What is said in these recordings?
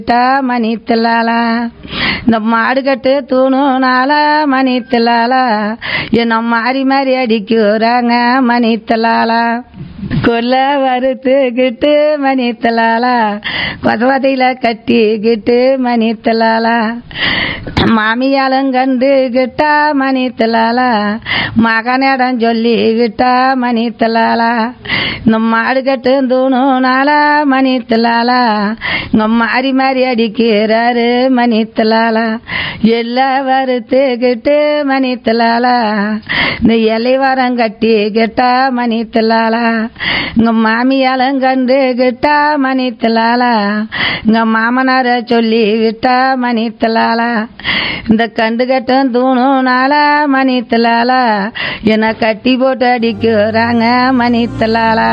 கிட்டா மணி தில்லாலா இந்த மாடு கட்டு தூணுனால மணி தில்லாலா என்ன மாறி மாறி அடிக்கிறாங்க மணி தில்லாலா கொல்ல வறுத்துக்கிட்டு மணி தில்லாலா கொதவதையில கட்டிக்கிட்டு மணி தில்லாலா மாமியாலும் கண்டுகிட்டா மணி தில்லாலா மகனிடம் சொல்லிக்கிட்டா மணி தில்லாலா இந்த மாடு கட்டு தூணுனால மணி தில்லாலா இங்க மாறி மாறி அடிக்கிறாரு மணி தில்லாலா எல்லாம் வறுத்துக்கிட்டு மணி தில்லாலா இந்த இலை வரம் கட்டிக்கிட்டா மணி தில்லாலா இங்க மாமியாலும் கண்டுகிட்டா மணி தில்லாலா இங்க மாமனார சொல்லி விட்டா மணி தில்லாலா இந்த கண்டு கட்டும் தூணுனால மணி தில்லாலா என்ன கட்டி போட்டு அடிக்கிறாங்க மணி தில்லாலா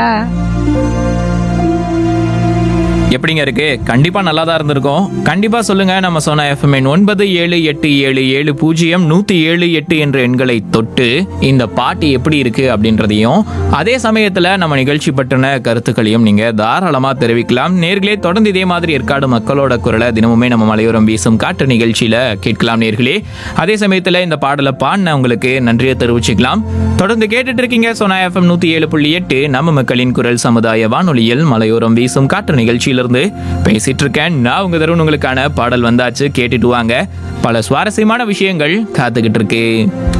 எப்படிங்க இருக்கு கண்டிப்பா நல்லா தான் இருந்திருக்கும் கண்டிப்பா சொல்லுங்க நம்ம சொன்ன எஃப்எம்என் ஒன்பது ஏழு எட்டு ஏழு ஏழு பூஜ்ஜியம் நூத்தி ஏழு எட்டு என்ற எண்களை தொட்டு இந்த பாட்டு எப்படி இருக்கு அப்படின்றதையும் அதே சமயத்துல நம்ம நிகழ்ச்சி பற்றின கருத்துக்களையும் நீங்க தாராளமா தெரிவிக்கலாம் நேர்களே தொடர்ந்து இதே மாதிரி ஏற்காடு மக்களோட குரலை தினமுமே நம்ம மலையோரம் வீசும் காட்டு நிகழ்ச்சியில கேட்கலாம் நேர்களே அதே சமயத்துல இந்த பாடலை பாடின உங்களுக்கு நன்றியை தெரிவிச்சுக்கலாம் தொடர்ந்து கேட்டுட்டு இருக்கீங்க சோனா எஃப்எம் நூத்தி ஏழு புள்ளி எட்டு நம்ம மக்களின் குரல் சமுதாய வானொலியில் மலையோரம் வீசும் காற்று நிகழ்ச்சியிலிருந்து பேசிட்டு இருக்கேன் நான் உங்க தருண் உங்களுக்கான பாடல் வந்தாச்சு கேட்டுட்டு வாங்க பல சுவாரஸ்யமான விஷயங்கள் காத்துக்கிட்டு இருக்கு